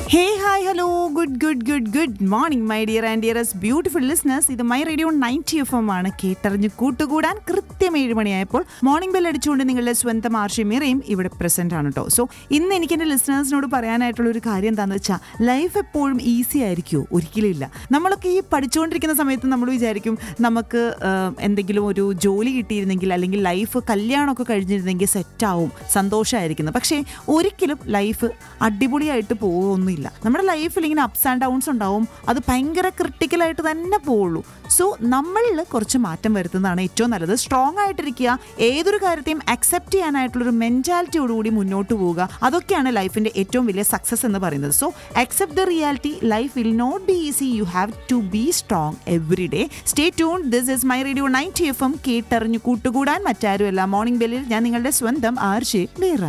hey hi hello good good good good morning my dear and dearest beautiful listeners ഇത് my radio ninety F M ആണ് കേട്ടറിഞ്ഞ് കൂട്ടുകൂടാൻ കൃത്യം ഏഴ് മണിയായപ്പോൾ മോർണിംഗ് ബെൽ അടിച്ചുകൊണ്ട് നിങ്ങളുടെ സ്വന്തം ആർഷി മീറയും ഇവിടെ പ്രസന്റ് ആണ് കേട്ടോ സോ ഇന്ന് എനിക്ക് എൻ്റെ ലിസ്നേഴ്സിനോട് പറയാനായിട്ടുള്ള ഒരു കാര്യം എന്താണെന്ന് വെച്ചാൽ ലൈഫ് എപ്പോഴും ഈസി ആയിരിക്കുമോ ഒരിക്കലും ഇല്ല നമ്മളൊക്കെ ഈ പഠിച്ചുകൊണ്ടിരിക്കുന്ന സമയത്ത് നമ്മൾ വിചാരിക്കും നമുക്ക് ആ, എന്തെങ്കിലും ഒരു ജോലി കിട്ടിയിരുന്നെങ്കിൽ അല്ലെങ്കിൽ ലൈഫ് കല്യാണമൊക്കെ കഴിഞ്ഞിരുന്നെങ്കിൽ സെറ്റാവും സന്തോഷമായിരിക്കുന്നത് പക്ഷേ ഒരിക്കലും ലൈഫ് അടിപൊളിയായിട്ട് പോകുമൊന്നുമില്ല നമ്മുടെ ലൈഫിൽ ഇങ്ങനെ അപ്സ് ആൻഡ് ഡൗൺസ് ഉണ്ടാവും അത് ഭയങ്കര ക്രിട്ടിക്കലായിട്ട് തന്നെ പോവുള്ളൂ സോ നമ്മളിൽ കുറച്ച് മാറ്റം വരുത്തുന്നതാണ് ഏറ്റവും നല്ലത് സ്ട്രോങ് ആയിട്ടിരിക്കുക ഏതൊരു കാര്യത്തെയും അക്സെപ്റ്റ് ചെയ്യാനായിട്ടുള്ളൊരു മെൻറ്റാലിറ്റിയോടുകൂടി മുന്നോട്ട് പോവുക അതൊക്കെയാണ് ലൈഫിൻ്റെ ഏറ്റവും വലിയ സക്സസ് എന്ന് പറയുന്നത് so accept the reality life will not be easy you have to be strong every day stay tune this is my radio ninety F M കേട്ടറിഞ്ഞു കൂട്ടുകൂടാൻ മറ്റാരുമല്ല മോർണിംഗ് ബെല്ലിൽ ഞാൻ നിങ്ങളുടെ സ്വന്തം ആർഷേ മീറ